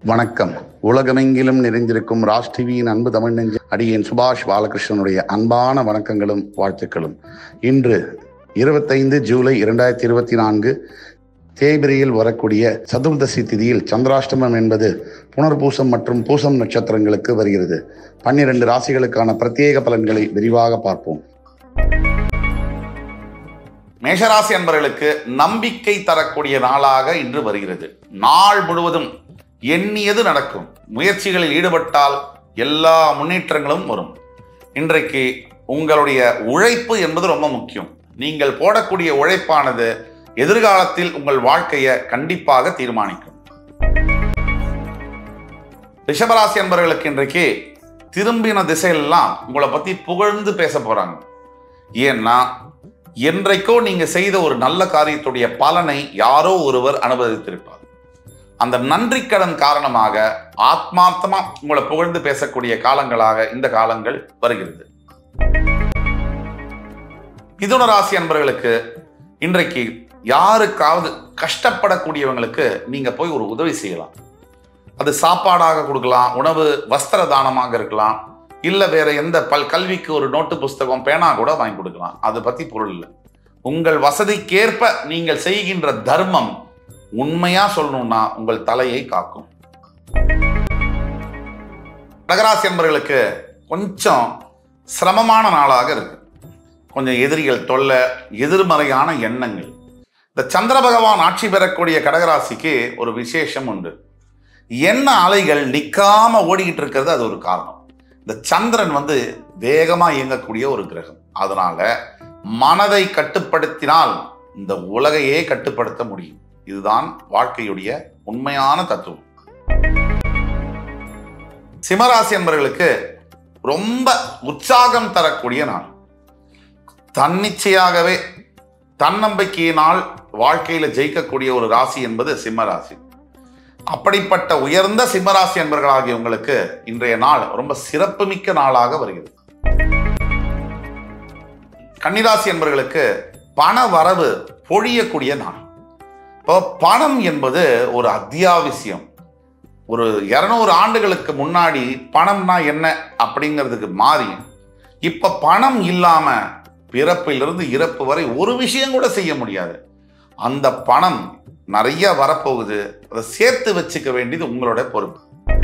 வணக்கம் உலகமெங்கிலும் நிறைந்திருக்கும் ராஜ் டிவியின் அன்பு தமிழ் நெஞ்ச அடியேன் சுபாஷ் பாலகிருஷ்ணனுடைய அன்பான வணக்கங்களும் வாழ்த்துக்களும் இன்று இருபத்தைந்து ஜூலை இரண்டாயிரத்தி இருபத்தி நான்கு தேய்பிரையில் வரக்கூடிய சதுர்தசி திதியில் சந்திராஷ்டமம் என்பது புனர்பூசம் மற்றும் பூசம் நட்சத்திரங்களுக்கு வருகிறது பன்னிரண்டு ராசிகளுக்கான பிரத்யேக பலன்களை விரிவாக பார்ப்போம் மேஷராசி அன்பர்களுக்கு நம்பிக்கை தரக்கூடிய நாளாக இன்று வருகிறது நாள் முழுவதும் எண்ணியது நடக்கும் முயற்சிகளில் ஈடுபட்டால் எல்லா முன்னேற்றங்களும் வரும் இன்றைக்கு உங்களுடைய உழைப்பு என்பது ரொம்ப முக்கியம் நீங்கள் போடக்கூடிய உழைப்பானது எதிர்காலத்தில் உங்கள் வாழ்க்கையை கண்டிப்பாக தீர்மானிக்கும் ரிஷபராசி அன்பர்களுக்கு இன்றைக்கு திரும்பின திசையெல்லாம் உங்களை பத்தி புகழ்ந்து பேச போறாங்க ஏன்னா என்றைக்கோ நீங்க செய்த ஒரு நல்ல காரியத்துடைய பலனை யாரோ ஒருவர் அனுபவித்திருப்பார் அந்த நன்றி கடன் காரணமாக ஆத்மார்த்தமா உங்களை புகழ்ந்து பேசக்கூடிய காலங்களாக இந்த காலங்கள் வருகிறது மிதுன ராசி அன்பர்களுக்கு இன்றைக்கு யாருக்காவது கஷ்டப்படக்கூடியவங்களுக்கு நீங்க போய் ஒரு உதவி செய்யலாம் அது சாப்பாடாக கொடுக்கலாம் உணவு வஸ்திர தானமாக இருக்கலாம் இல்ல வேற எந்த பல் கல்விக்கு ஒரு நோட்டு புஸ்தகம் பேனா கூட வாங்கி கொடுக்கலாம் அது பத்தி பொருள் இல்லை உங்கள் வசதிக்கேற்ப நீங்கள் செய்கின்ற தர்மம் உண்மையா சொல்லணும்னா உங்கள் தலையை காக்கும் கடகராசி என்பவர்களுக்கு கொஞ்சம் சிரமமான நாளாக இருக்கு கொஞ்சம் எதிரிகள் தொல்லை எதிர்மறையான எண்ணங்கள் இந்த சந்திர பகவான் ஆட்சி பெறக்கூடிய கடகராசிக்கு ஒரு விசேஷம் உண்டு எண்ண அலைகள் நிக்காம ஓடிக்கிட்டு இருக்கிறது அது ஒரு காரணம் இந்த சந்திரன் வந்து வேகமா இயங்கக்கூடிய ஒரு கிரகம் அதனால மனதை கட்டுப்படுத்தினால் இந்த உலகையே கட்டுப்படுத்த முடியும் இதுதான் வாழ்க்கையுடைய உண்மையான தத்துவம் சிம்மராசி என்பவர்களுக்கு ரொம்ப உற்சாகம் தரக்கூடிய நாள் தன்னிச்சையாகவே தன்னம்பிக்கையினால் வாழ்க்கையில ஜெயிக்கக்கூடிய ஒரு ராசி என்பது சிம்ம ராசி அப்படிப்பட்ட உயர்ந்த சிம்மராசி என்பவர்களாகிய உங்களுக்கு இன்றைய நாள் ரொம்ப சிறப்புமிக்க நாளாக வருகிறது கன்னிராசி என்பவர்களுக்கு பண வரவு பொழியக்கூடிய நாள் இப்போ பணம் என்பது ஒரு அத்தியாவசியம் ஒரு இருநூறு ஆண்டுகளுக்கு முன்னாடி பணம்னா என்ன அப்படிங்கிறதுக்கு மாறி இப்ப பணம் இல்லாம பிறப்பிலிருந்து இறப்பு வரை ஒரு விஷயம் கூட செய்ய முடியாது அந்த பணம் நிறைய வரப்போகுது அதை சேர்த்து வச்சுக்க வேண்டியது உங்களோட பொறுப்பு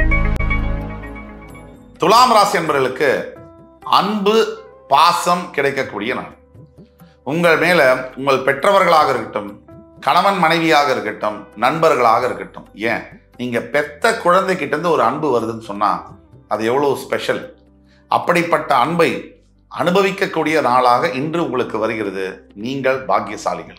துலாம் ராசி என்பவர்களுக்கு அன்பு பாசம் கிடைக்கக்கூடிய நாள் உங்கள் மேல உங்கள் பெற்றவர்களாக இருக்கட்டும் கணவன் மனைவியாக இருக்கட்டும் நண்பர்களாக இருக்கட்டும் ஏன் நீங்க பெத்த குழந்தைகிட்ட இருந்து ஒரு அன்பு வருதுன்னு சொன்னா அது எவ்வளவு ஸ்பெஷல் அப்படிப்பட்ட அன்பை அனுபவிக்கக்கூடிய நாளாக இன்று உங்களுக்கு வருகிறது நீங்கள் பாக்கியசாலிகள்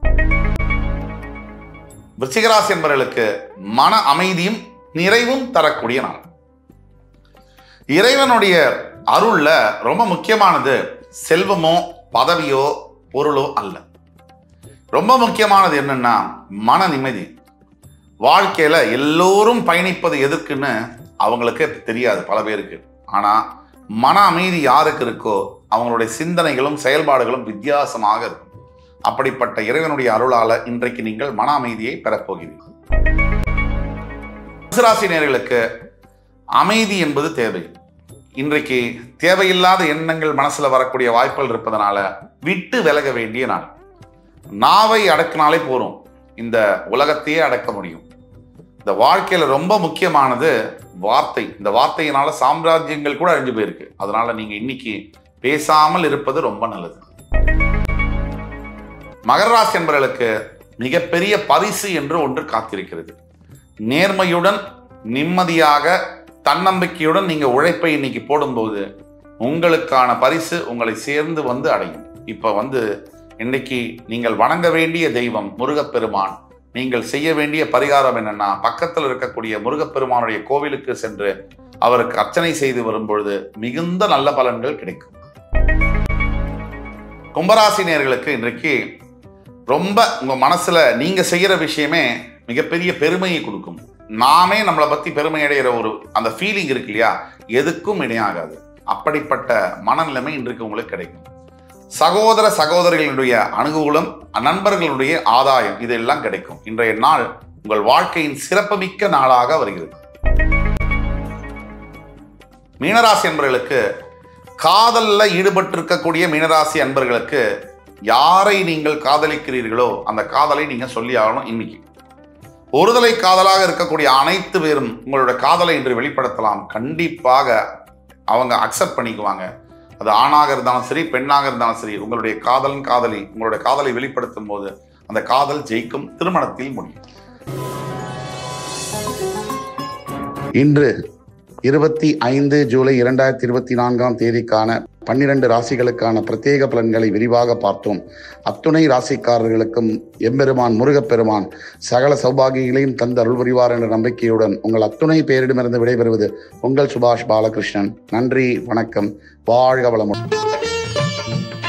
விருச்சிகராசி என்பவர்களுக்கு மன அமைதியும் நிறைவும் தரக்கூடிய நாள் இறைவனுடைய அருள்ல ரொம்ப முக்கியமானது செல்வமோ பதவியோ பொருளோ அல்ல ரொம்ப முக்கியமானது என்னன்னா மன நிம்மதி வாழ்க்கையில எல்லோரும் பயணிப்பது எதுக்குன்னு அவங்களுக்கு தெரியாது பல பேருக்கு ஆனா மன அமைதி யாருக்கு இருக்கோ அவங்களுடைய சிந்தனைகளும் செயல்பாடுகளும் வித்தியாசமாக இருக்கும் அப்படிப்பட்ட இறைவனுடைய அருளால இன்றைக்கு நீங்கள் மன அமைதியை பெறப்போகிறீர்கள் ராசி நேர்களுக்கு அமைதி என்பது தேவை இன்றைக்கு தேவையில்லாத எண்ணங்கள் மனசுல வரக்கூடிய வாய்ப்புகள் இருப்பதனால விட்டு விலக வேண்டிய நாள் நாவை அடக்கினாலே போறோம் இந்த உலகத்தையே அடக்க முடியும் இந்த வாழ்க்கையில ரொம்ப முக்கியமானது வார்த்தை இந்த வார்த்தையினால சாம்ராஜ்யங்கள் கூட அழிஞ்சு போயிருக்கு அதனால நீங்க இன்னைக்கு பேசாமல் இருப்பது ரொம்ப நல்லது மகர ராசி என்பவர்களுக்கு மிகப்பெரிய பரிசு என்று ஒன்று காத்திருக்கிறது நேர்மையுடன் நிம்மதியாக தன்னம்பிக்கையுடன் நீங்க உழைப்பை இன்னைக்கு போடும்போது உங்களுக்கான பரிசு உங்களை சேர்ந்து வந்து அடையும் இப்ப வந்து இன்னைக்கு நீங்கள் வணங்க வேண்டிய தெய்வம் முருகப்பெருமான் நீங்கள் செய்ய வேண்டிய பரிகாரம் என்னன்னா பக்கத்தில் இருக்கக்கூடிய முருகப்பெருமானுடைய கோவிலுக்கு சென்று அவருக்கு அர்ச்சனை செய்து வரும்பொழுது மிகுந்த நல்ல பலன்கள் கிடைக்கும் கும்பராசி நேர்களுக்கு இன்றைக்கு ரொம்ப உங்க மனசுல நீங்க செய்யற விஷயமே மிகப்பெரிய பெருமையை கொடுக்கும் நாமே நம்மளை பத்தி பெருமை அடைகிற ஒரு அந்த ஃபீலிங் இருக்கு இல்லையா எதுக்கும் இணையாகாது அப்படிப்பட்ட மனநிலைமை இன்றைக்கு உங்களுக்கு கிடைக்கும் சகோதர சகோதரிகளுடைய அனுகூலம் நண்பர்களுடைய ஆதாயம் இதெல்லாம் கிடைக்கும் இன்றைய நாள் உங்கள் வாழ்க்கையின் சிறப்புமிக்க நாளாக வருகிறது மீனராசி அன்பர்களுக்கு காதல்ல ஈடுபட்டிருக்கக்கூடிய மீனராசி அன்பர்களுக்கு யாரை நீங்கள் காதலிக்கிறீர்களோ அந்த காதலை நீங்க சொல்லி ஆகணும் இன்னைக்கு ஒருதலை காதலாக இருக்கக்கூடிய அனைத்து பேரும் உங்களோட காதலை இன்று வெளிப்படுத்தலாம் கண்டிப்பாக அவங்க அக்செப்ட் பண்ணிக்குவாங்க அது ஆணாக இருந்தாலும் சரி பெண்ணாக இருந்தாலும் சரி உங்களுடைய காதலன் காதலி உங்களுடைய காதலை வெளிப்படுத்தும் போது அந்த காதல் ஜெயிக்கும் திருமணத்தில் முடியும் இன்று இருபத்தி ஐந்து ஜூலை இரண்டாயிரத்தி இருபத்தி நான்காம் தேதிக்கான பன்னிரண்டு ராசிகளுக்கான பிரத்யேக பலன்களை விரிவாக பார்த்தோம் அத்துணை ராசிக்காரர்களுக்கும் எம்பெருமான் முருகப்பெருமான் சகல சௌபாகியங்களையும் தந்த அருள் புரிவார் என்ற நம்பிக்கையுடன் உங்கள் அத்துணை பேரிடமிருந்து விடைபெறுவது உங்கள் சுபாஷ் பாலகிருஷ்ணன் நன்றி வணக்கம் வாழ்க வளமுடன்